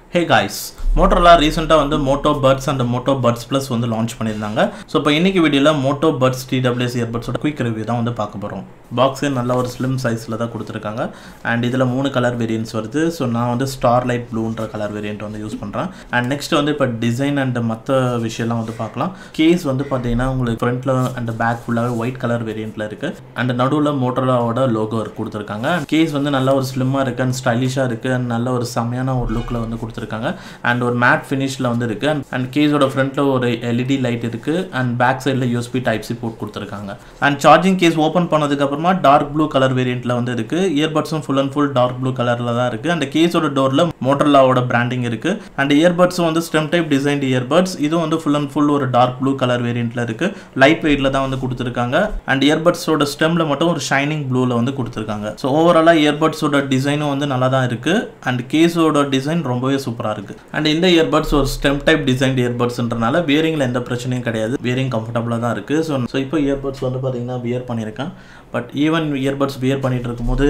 hey guys Motorola ரீசெண்டாக வந்து Moto buds and Moto buds plus வந்து லான்ச் பண்ணியிருந்தாங்க ஸோ இப்போ இன்னைக்கு வீடியோவில் மோட்டோ பட்ஸ் டிடபிள்யூஎஸ் இயர்பட்ஸோட குயிக் ரிவ்யூ தான் வந்து பார்க்க போகிறோம் பாக்ஸே நல்ல ஒரு ஸ்லிம் சைஸில் தான் கொடுத்துருக்காங்க அண்ட் இதில் மூணு கலர் வேரியன்ட்ஸ் வருது ஸோ நான் வந்து ஸ்டார் லைட் ப்ளூன்ற கலர் வேரியன்ட் வந்து யூஸ் பண்ணுறேன் அண்ட் நெக்ஸ்ட் வந்து இப்போ டிசைன் அண்ட் மற்ற விஷயம்லாம் வந்து பார்க்கலாம் கேஸ் வந்து பார்த்தீங்கன்னா உங்களுக்கு ஃப்ரண்ட்டில் அண்ட் பேக் ஃபுல்லாகவே ஒயிட் கலர் வேரியண்ட்டில் இருக்குது அண்ட் நடுவில் மோட்டரோலாவோட லோகோ கொடுத்துருக்காங்க கேஸ் வந்து நல்ல ஒரு ஸ்லிம்மாக இருக்குது அண்ட் ஸ்டைலிஷாக இருக்குது அண்ட் நல்ல ஒரு செம்மையான ஒரு லுக்கில் வந்து கொடுத்துருக்காங்க அண்ட் ஒரு மேட் ஃபினிஷில் வந்து இருக்குது அண்ட் கேஸோட ஃப்ரண்ட்டில் ஒரு எல்இடி லைட் இருக்குது அண்ட் பேக் சைடில் யூஎஸ்பி டைப் சி போர்ட் கொடுத்துருக்காங்க அண்ட் சார்ஜிங் கேஸ் ஓப்பன் பண்ணதுக்கப்புறமா டார்க் ப்ளூ கலர் வேரியண்ட்டில் வந்து இருக்குது இயர்பட்ஸும் full and full dark blue கலரில் தான் இருக்குது அந்த கேஸோட டோரில் மோட்டர்லாவோட பிராண்டிங் இருக்குது அண்ட் இயர்பட்ஸும் வந்து ஸ்டெம் டைப் டிசைன்டு இயர்பட்ஸ் இதுவும் வந்து ஃபுல் அண்ட் ஃபுல் ஒரு டார்க் ப்ளூ கலர் வேரியண்ட்டில் இருக்குது லைட் வெயிட்டில் தான் வந்து கொடுத்துருக்காங்க அண்ட் இயர்பட்ஸோட ஸ்டெம்மில் மட்டும் ஒரு ஷைனிங் ப்ளூவில் வந்து கொடுத்துருக்காங்க ஸோ ஓவராலாக இயர்பட்ஸோட டிசைனும் வந்து நல்லா தான் இருக்குது அண்ட் கேஸோட டிசைன் ரொம்பவே சூப்பராக இருக்குது அண்ட் இந்த இயர்பட்ஸ் ஒரு ஸ்டெம் டைப் டிசைன் இயர்பட்ஸ்ன்றனால வியரிங்கில் எந்த பிரச்சனையும் கிடையாது வியரிங் கம்ஃபர்டபுளாக தான் இருக்குது ஸோ ஸோ இப்போ இயர்பட்ஸ் வந்து பார்த்தீங்கன்னா வியர் பண்ணியிருக்கேன் பட் ஈவன் இயர்பட்ஸ் வியர் பண்ணிட்டு இருக்கும்போது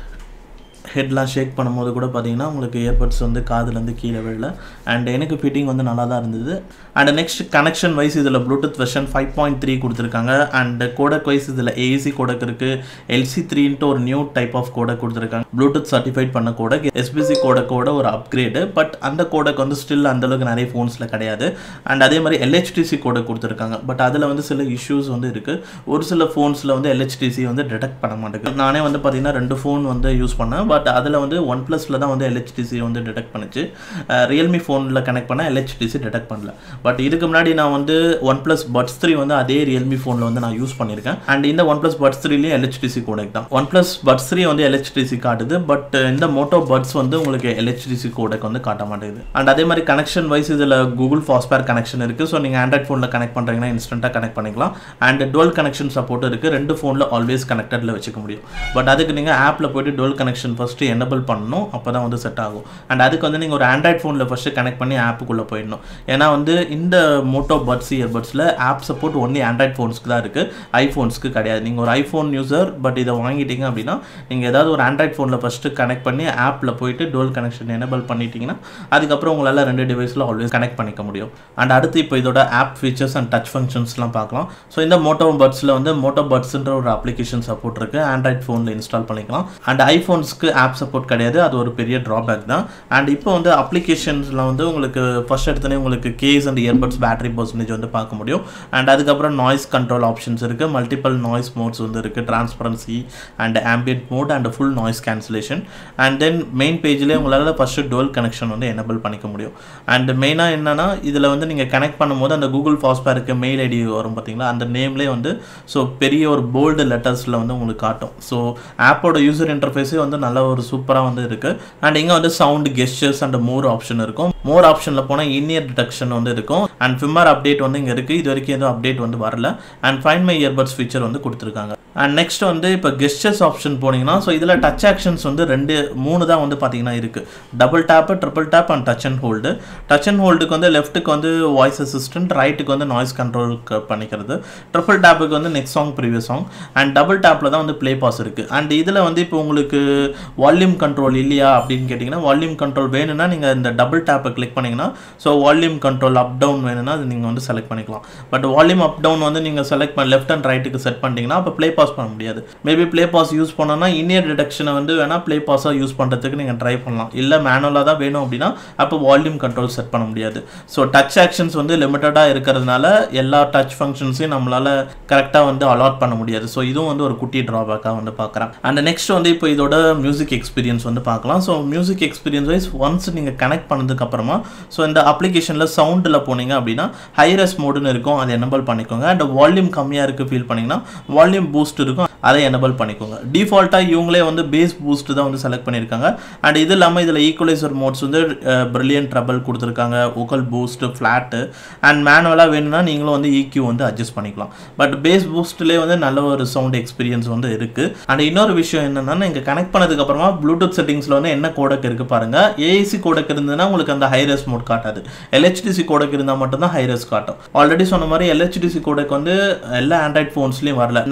ஹெட்லாம் ஷேக் பண்ணும்போது கூட பார்த்தீங்கன்னா உங்களுக்கு இயர்பட்ஸ் வந்து காதுலேருந்து கீழே விழல அண்ட் எனக்கு ஃபிட்டிங் வந்து நல்லா தான் இருந்தது அண்ட் நெக்ஸ்ட் கனெக்ஷன் வைஸ் இதில் Bluetooth version five point three கொடுத்துருக்காங்க அண்ட் கோடக் வைஸ் இதில் ஏசி கோடக் இருக்குது எல்சி த்ரீன்ட்டு ஒரு நியூ டைப் ஆஃப் கோடக் கொடுத்துருக்காங்க ப்ளூடூத் சர்டிஃபைட் பண்ண கோடக் எஸ்பிசி கோடக்கோட ஒரு அப்கிரேடு பட் அந்த கோடக் வந்து ஸ்டில் அந்தளவுக்கு நிறைய ஃபோன்ஸில் கிடையாது அண்ட் அதே மாதிரி எல்ஹெச்டிசி கோடக் கொடுத்துருக்காங்க பட் அதில் வந்து சில இஷ்யூஸ் வந்து இருக்குது ஒரு சில ஃபோன்ஸில் வந்து எல்ஹெச்டிசி வந்து டிடெக்ட் பண்ண மாட்டேங்குது நானே வந்து பார்த்தீங்கன்னா ரெண்டு ஃபோன் வந்து யூஸ் பண்ணேன் பட் அதில் வந்து ஒன் ப்ளஸில் தான் வந்து எல்ஹெச்டிசி வந்து டிடெக்ட் பண்ணுச்சு ரியல்மி ஃபோனில் கனெக்ட் பண்ணால் எல்ஹெச்டிசி டிடெக்ட் பண்ணல பட் இதுக்கு முன்னாடி நான் வந்து ஒன் ப்ளஸ் பட்ஸ் த்ரீ வந்து அதே ரியல்மி ஃபோனில் வந்து நான் யூஸ் பண்ணியிருக்கேன் அண்ட் இந்த ஒன் ப்ளஸ் பட்ஸ் த்ரீலேயும் எல்ஹெச்டிசி கோடெக் தான் ஒன் ப்ளஸ் பட்ஸ் த்ரீ வந்து எல்ஹெச்டிசி காட்டுது பட் இந்த மோட்டோ பட்ஸ் வந்து உங்களுக்கு எல்ஹெச்டிசி கோடெக் வந்து காட்ட மாட்டேங்குது அண்ட் அதே மாதிரி கனெக்ஷன் வைஸ் இதில் கூகுள் ஃபாஸ்பேர் கனெக்ஷன் இருக்குது ஸோ நீங்கள் ஆண்ட்ராய்ட் ஃபோனில் கனெக்ட் பண்ணுறீங்கன்னா இன்ஸ்டண்ட்டாக கனெக்ட் பண்ணிக்கலாம் அண்ட் டுவல் கனெக்ஷன் சப்போர்ட் இருக்குது ரெண்டு ஃபோனில் ஆல்வேஸ் கனெக்டடில் வச்சுக்க முடியும் பட் அதுக்கு நீங்கள் ஆப்பில் போய்ட்டு டுவல் கனெக்ஷன் ஃபஸ்ட்டு எனபிள் பண்ணணும் அப்போ தான் வந்து செட் ஆகும் அண்ட் அதுக்கு வந்து நீங்கள் ஒரு ஆண்ட்ராய்ட் ஃபோனில் ஃபஸ்ட்டு கனெக்ட் பண்ணி ஆப்புக்குள்ளே போயிடணும் ஏன்னா வந்து இந்த மோட்டோ பட்ஸ் இயர்பட்ஸில் ஆப் சப்போர்ட் ஒன்லி ஆண்ட்ராய்ட் ஃபோன்ஸ்க்கு தான் இருக்குது ஐஃபோன்ஸ்க்கு கிடையாது நீங்கள் ஒரு ஐஃபோன் யூசர் பட் இதை வாங்கிட்டீங்க அப்படின்னா நீங்கள் ஏதாவது ஒரு ஆண்ட்ராய்ட் ஃபோனில் ஃபஸ்ட்டு கனெக்ட் பண்ணி ஆப்பில் போயிட்டு டுவல் கனெக்ஷன் எனபிள் பண்ணிட்டீங்கன்னா அதுக்கப்புறம் உங்களால் ரெண்டு டிவைஸில் ஆல்வேஸ் கனெக்ட் பண்ணிக்க முடியும் அண்ட் அடுத்து இப்போ இதோட ஆப் ஃபீச்சர்ஸ் அண்ட் டச் ஃபங்க்ஷன்ஸ்லாம் பார்க்கலாம் ஸோ இந்த மோட்டோ பட்ஸில் வந்து மோட்டோ பட்ஸ்ன்ற ஒரு அப்ளிகேஷன் சப்போர்ட் இருக்குது ஆண்ட்ராய்ட் ஃபோனில் இன்ஸ்டால் பண்ணிக்கலாம் அண்ட் ஐஃபோன்ஸ்க்கு ஆப் சப்போர்ட் கிடையாது அது ஒரு பெரிய ட்ராபேக் தான் அண்ட் இப்போ வந்து அப்ளிகேஷன்ஸில் வந்து உங்களுக்கு ஃபர்ஸ்ட் எடுத்தோடனே உங்களுக்கு case and earbuds battery percentage வந்து பார்க்க முடியும் அண்ட் அதுக்கப்புறம் நாய்ஸ் கண்ட்ரோல் ஆப்ஷன்ஸ் இருக்குது மல்டிபிள் நாய்ஸ் மோட்ஸ் வந்து இருக்குது transparency and ambient mode and full noise cancellation and then main பேஜ்லேயே உங்களால் ஃபஸ்ட்டு டுவல் கனெக்ஷன் வந்து எனபிள் பண்ணிக்க முடியும் அண்ட் மெயினாக என்னென்னா இதில் வந்து நீங்கள் கனெக்ட் பண்ணும்போது அந்த கூகுள் ஃபாஸ்பேருக்கு மெயில் ஐடி வரும் பார்த்தீங்களா அந்த நேம்லேயே வந்து ஸோ பெரிய ஒரு போல்டு லெட்டர்ஸில் வந்து உங்களுக்கு காட்டும் ஸோ ஆப்போட யூசர் இன்டர்ஃபேஸே வந்து நல்ல ஒரு சூப்பராக வந்து இருக்குது அண்ட் இங்கே வந்து sound gestures and more option இருக்கும் மோர் ஆப்ஷனில் போனால் இன்இயர் டிடெக்ஷன் வந்து இருக்கும் அண்ட் ஃபிம்மர் அப்டேட் வந்து இங்கே இருக்குது இது வரைக்கும் எதுவும் அப்டேட் வந்து வரல and find my earbuds feature வந்து கொடுத்துருக்காங்க அண்ட் நெக்ஸ்ட் வந்து இப்போ கெஸ்டர்ஸ் ஆப்ஷன் போனீங்கன்னா ஸோ இதில் டச் ஆக்ஷன்ஸ் வந்து ரெண்டு மூணு தான் வந்து பார்த்தீங்கன்னா இருக்குது double tap triple tap and touch and hold touch and ஹோல்டுக்கு வந்து லெஃப்ட்டுக்கு வந்து வாய்ஸ் அசிஸ்டன்ட் ரைட்டுக்கு வந்து நாய்ஸ் கண்ட்ரோல் பண்ணிக்கிறது ட்ரிபிள் டேப்புக்கு வந்து next song previous song and double டேப்பில் தான் வந்து ப்ளே பாஸ் இருக்குது அண்ட் இதில் வந்து இப்போ உங்களுக்கு வால்யூம் கண்ட்ரோல் இல்லையா அப்படின்னு கேட்டிங்கன்னா வால்யூம் கண்ட்ரோல் வேணும்னா நீங்கள் இந்த டபுள் டேப்பை கிளிக் பண்ணிங்கன்னா so volume control up down வேணும்னா அது நீங்கள் வந்து செலக்ட் பண்ணிக்கலாம் பட் வால்யூம் அப் டவுன் வந்து நீங்கள் செலக்ட் பண்ண லெஃப்ட் அண்ட் ரைட்டுக்கு செட் பண்ணிட்டீங்கன்னா அப்போ ப்ளே பாஸ் பண்ண முடியாது மேபி ப்ளே பாஸ் யூஸ் பண்ணோன்னா இனியர் டிடெக்ஷனை வந்து வேணால் ப்ளே பாஸாக யூஸ் பண்ணுறதுக்கு நீங்கள் ட்ரை பண்ணலாம் இல்லை மேனுவலாக தான் வேணும் அப்படின்னா அப்போ வால்யூம் கண்ட்ரோல் செட் பண்ண முடியாது ஸோ டச் ஆக்ஷன்ஸ் வந்து லிமிட்டடாக இருக்கிறதுனால எல்லா டச் ஃபங்க்ஷன்ஸையும் நம்மளால் கரெக்டாக வந்து அலாட் பண்ண முடியாது ஸோ இதுவும் வந்து ஒரு குட்டி ட்ராபேக்காக வந்து பார்க்குறேன் அண்ட் நெக்ஸ்ட் வந்து இப்போ இதோட மியூசிக் எக்ஸ்பீரியன்ஸ் வந்து பார்க்கலாம் so music experience wise once நீங்கள் கனெக்ட் பண்ணதுக்கப்புறமா ஸோ இந்த அப்ளிகேஷனில் சவுண்டில் போனீங்க அப்படின்னா ஹைரஸ் மோடுன்னு இருக்கும் அதை எனபிள் பண்ணிக்கோங்க அண்ட் வால்யூம் கம்மியாக இருக்குது ஃபீல் பண்ணிங்கன்னா வால்யூம் பூஸ்ட் இருக்கும் அதை எனபிள் பண்ணிக்கோங்க டிஃபால்ட்டாக இவங்களே வந்து பேஸ் பூஸ்ட் தான் வந்து செலக்ட் பண்ணியிருக்காங்க அண்ட் இது இல்லாமல் இதில் ஈக்குவலைசர் மோட்ஸ் வந்து பிரில்லியன் ட்ரபிள் கொடுத்துருக்காங்க ஓக்கல் பூஸ்ட் ஃப்ளாட்டு அண்ட் மேனுவலாக வேணும்னா நீங்களும் வந்து EQ வந்து அட்ஜஸ்ட் பண்ணிக்கலாம் பட் பேஸ் பூஸ்ட்லேயே வந்து நல்ல ஒரு சவுண்ட் எக்ஸ்பீரியன்ஸ் வந்து இருக்குது அண்ட் இன்னொரு விஷயம் என்னென்னா நீங்கள் கனெக்ட் பண்ணதுக்கப்புறமா ப்ளூடூத் செட்டிங்ஸில் வந்து என்ன கோடக் இருக்குது பாருங்கள் ஏஐசி கோடக் இருந்ததுன்னா உங்களுக்கு அந்த ஹைரஸ் மோட் காட்டாது எல்ஹெச்டிசி கோடக் இருந்தால் மட்டும்தான் ஹைரஸ் காட்டும் ஆல்ரெடி சொன்ன மாதிரி எல்ஹெச்டிசி கோடக் வந்து எல்லா ஆண்ட்ராய்ட் ஃபோன்ஸ்லையும் வரல நான் ஒரு சில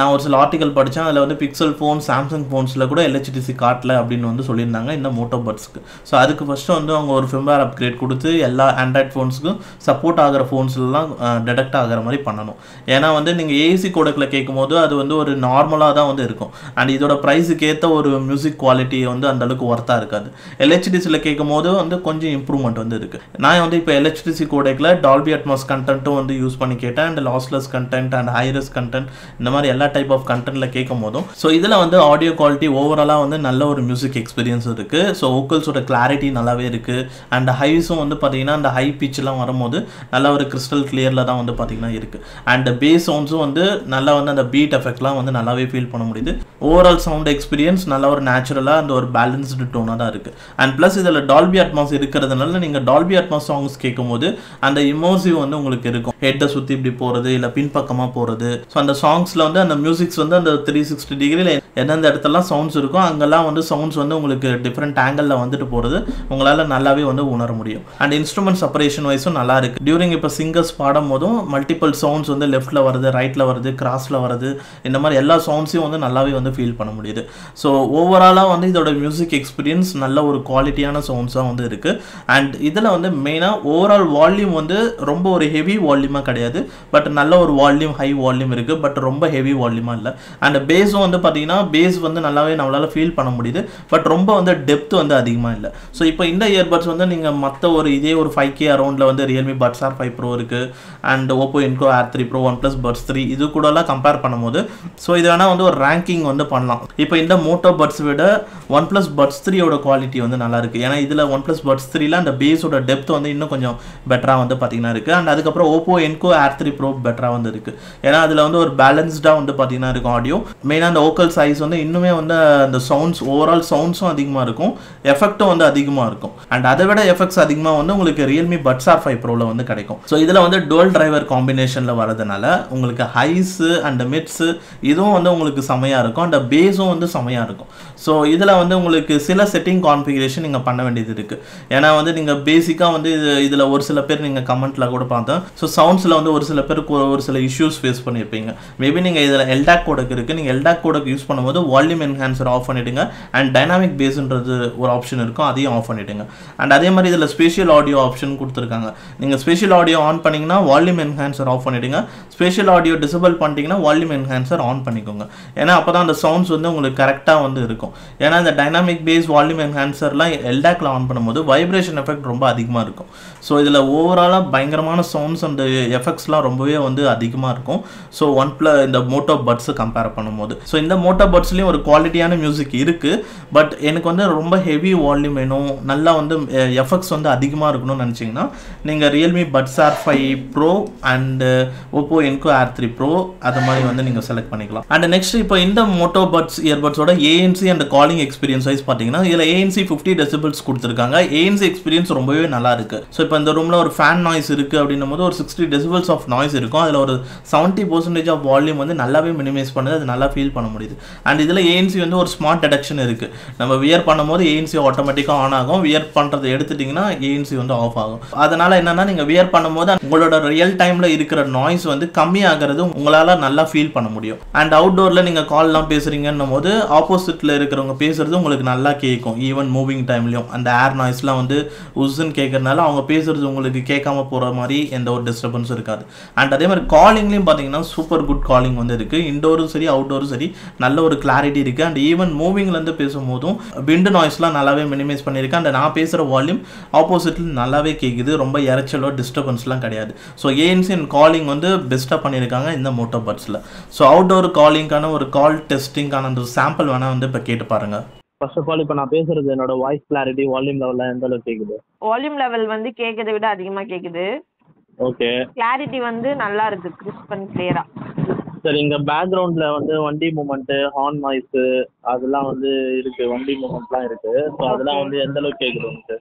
ஆர்டிகல் படித்தேன் அதில் வந்து பிக்சல் ஃபோன் சாம்சங் ஃபோன்ஸில் கூட எல்ஹெச்டிசி காட்டல அப்படின்னு வந்து சொல்லியிருந்தாங்க இந்த மோட்டோ பட்ஸ்க்கு ஸோ அதுக்கு ஃபஸ்ட்டு வந்து அவங்க ஒரு ஃபிம்வேர் அப்கிரேட் கொடுத்து எல்லா ஆண்ட்ராய்ட் ஃபோன்ஸுக்கும் சப்போர்ட் ஆகிற ஃபோன்ஸ்லாம் டிடெக்ட் ஆகிற மாதிரி பண்ணணும் ஏன்னா வந்து நீங்கள் ஏசி கோடக்கில் கேட்கும்போது அது வந்து ஒரு நார்மலாக தான் வந்து இருக்கும் அண்ட் இதோட ப்ரைஸுக்கு ஏற்ற ஒரு மியூசிக் குவாலிட்டி வந்து அந்த அளவுக்கு ஒர்த்தாக இருக்காது எல்ஹெச்டிசியில் கேட்கும் போது வந்து கொஞ்சம் இம்ப்ரூவ்மெண்ட் வந்து இருக்குது நான் வந்து இப்போ எல்ஹெச்டிசி கோடக்கில் டால்பி அட்மாஸ் கண்டென்ட்டும் வந்து யூஸ் பண்ணி கேட்டேன் and lossless content and hi-res content இந்த மாதிரி எல்லா டைப் ஆஃப் கண்டென்ட்ல கேட்கும் போதும் ஸோ இதில் வந்து ஆடியோ குவாலிட்டி ஓவராலாக வந்து நல்ல ஒரு மியூசிக் எக்ஸ்பீரியன்ஸ் இருக்குது ஸோ ஓக்கல்ஸோட கிளாரிட்டி நல்லாவே இருக்குது அண்ட் ஹைஸும் வந்து பார்த்தீங்கன்னா அந்த ஹை பிச்செலாம் வரும்போது நல்ல ஒரு கிறிஸ்டல் கிளியரில் தான் வந்து பார்த்தீங்கன்னா இருக்குது அண்ட் பேஸ் சவுண்ட்ஸும் வந்து நல்லா வந்து அந்த பீட் எஃபெக்ட்லாம் வந்து நல்லாவே ஃபீல் பண்ண முடியுது ஓவரால் சவுண்ட் எக்ஸ்பீரியன்ஸ் நல்ல ஒரு நேச்சுரலாக அந்த ஒரு பேலன்ஸ்டு டோனாக தான் இருக்குது அண்ட் ப்ளஸ் இதில் டால்பி அட்மாஸ் இருக்கிறதுனால நீங்கள் டால்பி அட்மாஸ் சாங்ஸ் கேட்கும்போது அந்த இமோசிவ் வந்து உங்களுக்கு இருக்கும் ஹெட்டை சுற்றி இப்படி போகிறது இல்லை பின்பக்கமாக போகிறது ஸோ அந்த சாங்ஸில் வந்து அந்த மியூசிக்ஸ் வந்து அந்த த்ரீ சிக்ஸ்டி டிகிரியில் எந்தெந்த இடத்துலலாம் சவுண்ட்ஸ் இருக்கோ அங்கெல்லாம் வந்து சவுண்ட்ஸ் வந்து உங்களுக்கு டிஃப்ரெண்ட் ஆங்கிளில் வந்துட்டு போகிறது உங்களால் நல்லாவே வந்து உணர முடியும் அண்ட் இன்ஸ்ட்ருமெண்ட் செப்பரேஷன் வைஸும் நல்லா இருக்குது டியூரிங் இப்போ சிங்கர்ஸ் பாடும் போதும் மல்டிபிள் சவுண்ட்ஸ் வந்து லெஃப்ட்டில் வருது ரைட்டில் வருது கிராஸில் வருது இந்த மாதிரி எல்லா சவுண்ட்ஸையும் வந்து நல்லாவே வந்து ஃபீல் பண்ண முடியுது ஸோ ஓவராலாக வந்து இதோட மியூசிக் எக்ஸ்பீரியன்ஸ் நல்ல ஒரு குவாலிட்டியான சவுண்ட்ஸாக வந்து இருக்குது அண்ட் இதில் வந்து மெயினாக ஓவரால் வால்யூம் வந்து ரொம்ப ஒரு ஹெவி வால்யூமாக கிடையாது பட் நல்ல ஒரு வால்யூம் ஹை வால்யூம் இருக்குது பட் ரொம்ப ஹெவி வால்யூமாக இல்லை அண்ட் பேஸும் வந்து பார்த்தீங்கன்னா பேஸ் வந்து நல்லாவே நம்மளால் ஃபீல் பண்ண முடியுது பட் ரொம்ப வந்து டெப்த் வந்து அதிகமாக இல்லை ஸோ இப்போ இந்த இயர்பட்ஸ் வந்து நீங்கள் மற்ற ஒரு இதே ஒரு ஃபைவ் கே அரௌண்டில் வந்து Realme buds R five pro இருக்குது and Oppo Enco R three pro one plus buds three இது கூடலாம் கம்பேர் பண்ணும்போது ஸோ இது வேணால் வந்து ஒரு ரேங்கிங் வந்து பண்ணலாம் இப்போ இந்த மோட்டோ பட்ஸ் விட ஒன் ப்ளஸ் பட்ஸ் த்ரீயோட குவாலிட்டி வந்து நல்லா இருக்குது ஏன்னா இதில் ஒன் ப்ளஸ் பட்ஸ் த்ரீல அந்த பேஸோட டெப்த் வந்து இன்னும் கொஞ்சம் பெட்டராக வந்து பார்த்தீங்கன்னா இருக்குது அண்ட் அதுக்கப்புறம் Oppo Enco R three bro பெட்டராக வந்து இருக்குது ஏன்னா அதில் வந்து ஒரு பேலன்ஸ்டாக வந்து பார்த்தீங்கன்னா இருக்கும் ஆடியோ மெயினாக அந்த ஓக்கல் சைஸ் வந்து இன்னுமே வந்து அந்த சவுண்ட்ஸ் ஓவரால் சவுண்ட்ஸும் அதிகமாக இருக்கும் எஃபெக்ட்டும் வந்து அதிகமாக இருக்கும் அண்ட் அதை விட எஃபெக்ட்ஸ் அதிகமாக வந்து உங்களுக்கு ரியல்மி பட்ஸ் ஆர் ஃபைவ் ப்ரோவில் வந்து கிடைக்கும் ஸோ இதில் வந்து டுவல் டிரைவர் காம்பினேஷனில் வரதுனால உங்களுக்கு ஹைஸு அண்ட் மிட்ஸு இதுவும் வந்து உங்களுக்கு செமையாக இருக்கும் அண்ட் பேஸும் வந்து செமையாக இருக்கும் ஸோ இதில் வந்து உங்களுக்கு சில செட்டிங் கான்ஃபிகரேஷன் நீங்கள் பண்ண வேண்டியது இருக்குது ஏன்னா வந்து நீங்கள் பேசிக்காக வந்து இது இதில் ஒரு சில பேர் நீங்கள் கமெண்ட்டில் கூட பார்த்தோம் ஸோ சவுண்ட்ஸில் வந்து ஒரு சில பேருக்கு ஒரு- ஒரு சில இஷ்யூஸ் ஃபேஸ் பண்ணியிருப்பீங்க மேபி நீங்கள் இதில் எல்டாக் கோடக்கு இருக்குது நீங்கள் எல்டாக் கோடக்கு யூஸ் பண்ணும்போது வால்யூம் என்ஹான்சர் ஆஃப் பண்ணிவிடுங்க அண்ட் டைனாமிக் பேஸ்ன்றது ஒரு ஆப்ஷன் இருக்கும் அதையும் ஆஃப் பண்ணிவிடுங்க அண்ட் அதே மாதிரி இதில் ஸ்பெஷல் ஆடியோ ஆப்ஷன் கொடுத்துருக்காங்க நீங்கள் ஸ்பெஷல் ஆடியோ ஆன் பண்ணிங்கன்னா வால்யூம் என்ஹான்சர் ஆஃப் பண்ணிவிடுங்க ஸ்பெஷல் ஆடியோ டிசபிள் பண்ணிட்டீங்கன்னா வால்யூம் என்ஹான்சர் ஆன் பண்ணிக்கோங்க ஏன்னா அப்போ தான் அந்த சவுண்ட்ஸ் வந்து உங்களுக்கு கரெக்டாக வந்து இருக்கும் ஏன்னா இந்த டைனாமிக் பேஸ் வால்யூம் என்ஹான்சர்லாம் எல்டாக்ல ஆன் பண்ணும்போது வைப்ரேஷன் எஃபெக்ட் ரொம்ப அதிகமாக இருக்கும் ஸோ இதில் ஓவராலாக பயங்கரமான சவுண்ட்ஸ் அண்ட் எஃபெக்ட்ஸ்லாம் ரொம்பவே வந்து அதிகமாக இருக்கும் ஸோ ஒன் ப்ள இந்த மோட்டோ பட்ஸை கம்பேர் பண்ணும்போது ஸோ இந்த மோட்டோ பட்ஸ்லேயும் ஒரு குவாலிட்டியான மியூசிக் இருக்குது பட் எனக்கு வந்து ரொம்ப ஹெவி வால்யூம் வேணும் நல்லா வந்து எஃபெக்ட்ஸ் வந்து அதிகமாக இருக்கணும்னு நினச்சிங்கன்னா நீங்கள் Realme buds R five pro and Oppo Enco R three pro அது மாதிரி வந்து நீங்கள் செலக்ட் பண்ணிக்கலாம் அண்ட் நெக்ஸ்ட் இப்போ இந்த மோட்டோ பட்ஸ் இயர்பட்ஸோட ANC and calling experience wise பார்த்தீங்கன்னா இதில் ஏஎன்சி ஃபிஃப்டி டெசிபிள்ஸ் கொடுத்துருக்காங்க ஏஎன்சி எக்ஸ்பீரியன்ஸ் ரொம்பவே நல்லா இருக்கு ஸோ இப்போ இந்த ரூமில் ஒரு ஃபேன் நாய்ஸ் இருக்குது அப்படின்னும் போது ஒரு சிக்ஸ்டி டெசிபிள்ஸ் ஆஃப் நாய்ஸ் இருக்கும் அதில் ஒரு செவன்ட்டி பர்சன்டேஜ் ஆஃப் வால்யூம் வந்து நல்லாவே மினிமைஸ் பண்ணுது அது நல்லா ஃபீல் பண்ண முடியுது அண்ட் இதில் ஏஎன்சி வந்து ஒரு ஸ்மார்ட் டிடக்ஷன் இருக்குது நம்ம வியர் பண்ணும்போது ஏஎன்சி ஆட்டோமேட்டிக்காக ஆன் ஆகும் வியர் பண்ணுறதை எடுத்துட்டிங்கன்னா ஏஎன்சி வந்து ஆஃப் ஆகும் அதனால் என்னன்னா நீங்கள் வியர் பண்ணும்போது உங்களோட ரியல் டைமில் இருக்கிற நாய்ஸ் வந்து கம்மியாகிறது உங்களால் நல்லா ஃபீல் பண்ண முடியும் அண்ட் அவுட்டோரில் நீங்கள் கால்லாம் பேசுகிறீங்கன்னும் போது ஆப்போசிட்டில் இருக்கிறவங்க பேசுறது உங்களுக்கு நல்லா கேட்கும் ஈவன் மூவிங் டைம்லையும் அந்த ஏர் நாய்ஸ்லாம் வந்து உஸ்ன்னு கேட்கறதுனால அவங்க பேசுறது உங்களுக்கு கேட்காம போகிற மாதிரி எந்த ஒரு டிஸ்டர்பன்ஸும் இருக்காது அண்ட் அதே மாதிரி காலிங்லேயும் பார்த்தீங்கன்னா சூப்பர் குட் காலிங் வந்து இருக்குது இண்டோரும் சரி அவுட்டோரும் சரி நல்ல ஒரு கிளாரிட்டி இருக்குது அண்ட் ஈவன் மூவிங்லேருந்து பேசும்போதும் விண்டு நாய்ஸ்லாம் நல்லாவே மினிமைஸ் பண்ணியிருக்கேன் அண்ட் நான் பேசுகிற வால்யூம் ஆப்போசிட்டில் நல்லாவே கேட்குது ரொம்ப இறைச்சலோ டிஸ்டர்பன்ஸ்லாம் கிடையாது ஸோ ஏஎன்சி அண்ட் காலிங் வந்து பெஸ்ட்டாக பண்ணியிருக்காங்க இந்த மோட்டோ பட்ஸில் ஸோ அவுட்டோர் காலிங்கான ஒரு கால் டெஸ்டிங்கான அந்த சாம்பிள் வேணால் வந்து இப்போ கேட்டு பாருங்கள் ஃபர்ஸ்ட் ஆஃப் ஆல் இப்போ நான் பேசுறது என்னோட வாய்ஸ் கிளாரிட்டி வால்யூம் லெவலில் எந்த அளவுக்கு கேட்குது வால்யூம் லெவல் வந்து கேட்கறதை விட அதிகமாக கேட்குது ஓகே கிளாரிட்டி வந்து நல்லா இருக்கு கிறிஸ்ப் அண்ட் கிளியரா சரி இங்கே பேக்ரவுண்டில் வந்து வண்டி மூமெண்ட்டு ஹார்ன் நாய்ஸு அதெல்லாம் வந்து இருக்கு வண்டி மூமெண்ட்லாம் இருக்கு ஸோ அதெல்லாம் வந்து எந்த அளவுக்கு கேட்குது உங்களுக்கு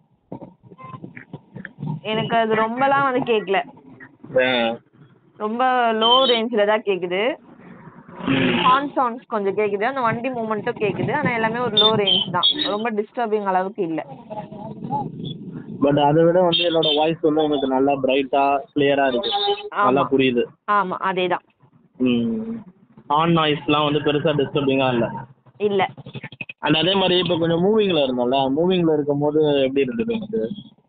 எனக்கு அது ரொம்பலாம் வந்து கேட்கல ரொம்ப லோ ரேஞ்சில் தான் கேட்குது ஹார்ன் சவுண்ட்ஸ் கொஞ்சம் கேட்குது அந்த வண்டி மூமெண்ட்டும் கேட்குது ஆனால் எல்லாமே ஒரு லோ ரேஞ்ச் தான் ரொம்ப டிஸ்டர்பிங் அளவுக்கு இல்லை பட் அதை விட வந்து என்னோட வாய்ஸ் வந்து உங்களுக்கு நல்லா பிரைட்டாக கிளியராக இருக்கு நல்லா ஆமாம் புரியுது ஆமாம் அதே தான் ம் ஆன் நாய்ஸ்லாம் வந்து பெருசாக டிஸ்டர்பிங்காக இல்லை இல்ல அண்ட் அதே மாதிரி இப்போ கொஞ்சம் மூவிங்கில் இருந்தோம்ல மூவிங்கில் இருக்கும்போது எப்படி இருந்தது உங்களுக்கு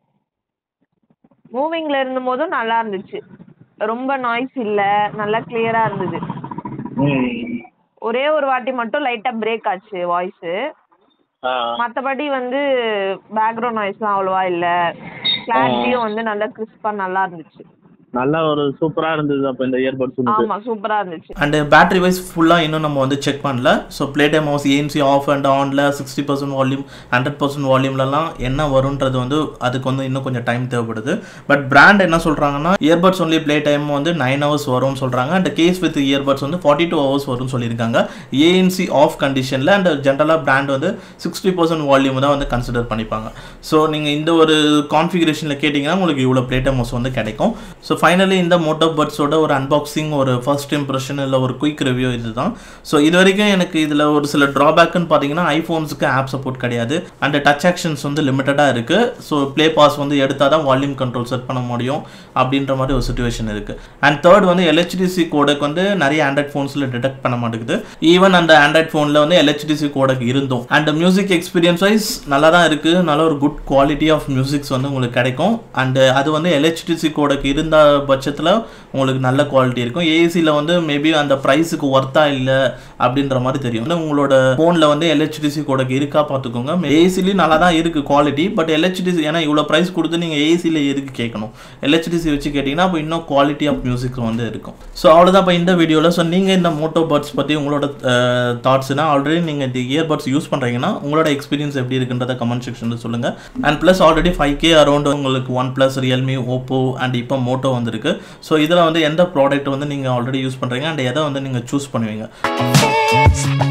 மூவிங்ல இருந்த போதும் நல்லா இருந்துச்சு ரொம்ப நாய்ஸ் இல்ல நல்லா கிளியரா இருந்தது ஒரே ஒரு வாட்டி மட்டும் லைட்டா பிரேக் ஆச்சு வாய்ஸ் ஆ மத்தபடி வந்து பேக்ரவுண்ட் நாய்ஸ்லாம் அவ்வளவா இல்ல கிளாரிட்டியும் வந்து நல்லா கிறிஸ்பா நல்லா இருந்துச்சு நல்லா ஒரு சூப்பராக இருந்தது அப்போ இந்த இயர்பட்ஸ் உங்களுக்கு ஆமா சூப்பரா இருந்துச்சு அண்ட் பேட்டரி வைஸ் ஃபுல்லாக இன்னும் நம்ம வந்து செக் பண்ணல so play time hours ANC off and ஆனில் sixty percent volume hundred percent வால்யூம்லலாம் என்ன வரும்ன்றது வந்து அதுக்கு வந்து இன்னும் கொஞ்சம் டைம் தேவைப்படுது பட் பிராண்ட் என்ன சொல்கிறாங்கன்னா இயர்பட்ஸ் ஒன்லி ப்ளே டைம் வந்து நைன் ஹவர்ஸ் வரும்னு சொல்கிறாங்க அண்ட் கேஸ் வித் இயர்பட்ஸ் வந்து ஃபார்ட்டி டூ ஹவர்ஸ் வரும்னு சொல்லியிருக்காங்க ஏஎன்சி ஆஃப் கண்டிஷனில் அண்ட் ஜென்ரலாக பிராண்ட் வந்து சிக்ஸ்டி பர்சன்ட் வால்யூம் தான் வந்து கன்சிடர் பண்ணிப்பாங்க ஸோ நீங்கள் இந்த ஒரு கான்ஃபிகரேஷனில் கேட்டிங்கன்னா உங்களுக்கு இவ்வளோ ப்ளே டைம் ஹவுஸ் வந்து கிடைக்கும் ஸோ ஃபைனலி இந்த மோட்டோ பட்ஸோட ஒரு அன்பாக்சிங் ஒரு ஃபர்ஸ்ட் இம்ப்ரெஷன் இல்லை ஒரு குயிக் ரிவ்யூ இதுதான் ஸோ இது வரைக்கும் எனக்கு இதில் ஒரு சில ட்ராபேக்குன்னு பார்த்தீங்கன்னா ஐஃபோன்ஸுக்கு ஆப் சப்போர்ட் கிடையாது அண்ட் டச் ஆக்ஷன்ஸ் வந்து லிமிட்டடாக இருக்குது ஸோ ப்ளே பாஸ் வந்து எடுத்தால் தான் வால்யூம் கண்ட்ரோல் செட் பண்ண முடியும் அப்படின்ற மாதிரி ஒரு சுச்சுவேஷன் இருக்குது அண்ட் தேர்ட் வந்து எல்ஹெச்டிசி கோடக் வந்து நிறைய ஆண்ட்ராய்ட் ஃபோன்ஸில் டிடெக்ட் பண்ண மாட்டேங்குது ஈவன் அந்த ஆண்ட்ராய்ட் ஃபோனில் வந்து எல்ஹெச்டிசி கோடக் இருந்தும் அண்ட் மியூசிக் எக்ஸ்பீரியன்ஸ் வைஸ் நல்லா தான் இருக்குது நல்ல ஒரு குட் குவாலிட்டி ஆஃப் மியூசிக்ஸ் வந்து உங்களுக்கு கிடைக்கும் அண்ட் அது வந்து எல்ஹெச்டிசி கோடக் இருந்த பட்சத்தில் உங்களுக்கு நல்ல குவாலிட்டி இருக்கும் ஏசியில் வந்து மேபி அந்த ப்ரைஸுக்கு ஒர்த்தா இல்லை அப்படின்ற மாதிரி தெரியும் வந்து உங்களோட ஃபோனில் வந்து எல்ஹெச்டிசி கோடக் இருக்கா பார்த்துக்கோங்க ஏசிலையும் நல்லா தான் இருக்குது குவாலிட்டி பட் எல்ஹெச்டிசி ஏன்னா இவ்வளோ ப்ரைஸ் கொடுத்து நீங்கள் ஏசியில் எதுக்கு கேட்கணும் எல்ஹெச்டிசி வச்சு கேட்டிங்கன்னா அப்போ இன்னும் குவாலிட்டி ஆஃப் மியூசிக் வந்து இருக்கும் ஸோ அவ்வளோதான் இப்போ இந்த வீடியோவில் ஸோ நீங்கள் இந்த மோட்டோ பட்ஸ் பற்றி உங்களோட தாட்ஸ்னா ஆல்ரெடி நீங்கள் இந்த இயர்பட்ஸ் யூஸ் பண்ணுறீங்கன்னா உங்களோட எக்ஸ்பீரியன்ஸ் எப்படி இருக்குன்றத கமெண்ட் செக்ஷனில் சொல்லுங்கள் and plus already five K around உங்களுக்கு one plus Realme Oppo and இப்போ மோட்டோ வந்திருக்கு ஸோ இதில் வந்து எந்த ப்ராடக்ட் வந்து நீங்கள் ஆல்ரெடி யூஸ் பண்ணுறீங்க அண்ட் எதை வந்து நீங்கள் சூஸ் பண்ணுவீங்க It's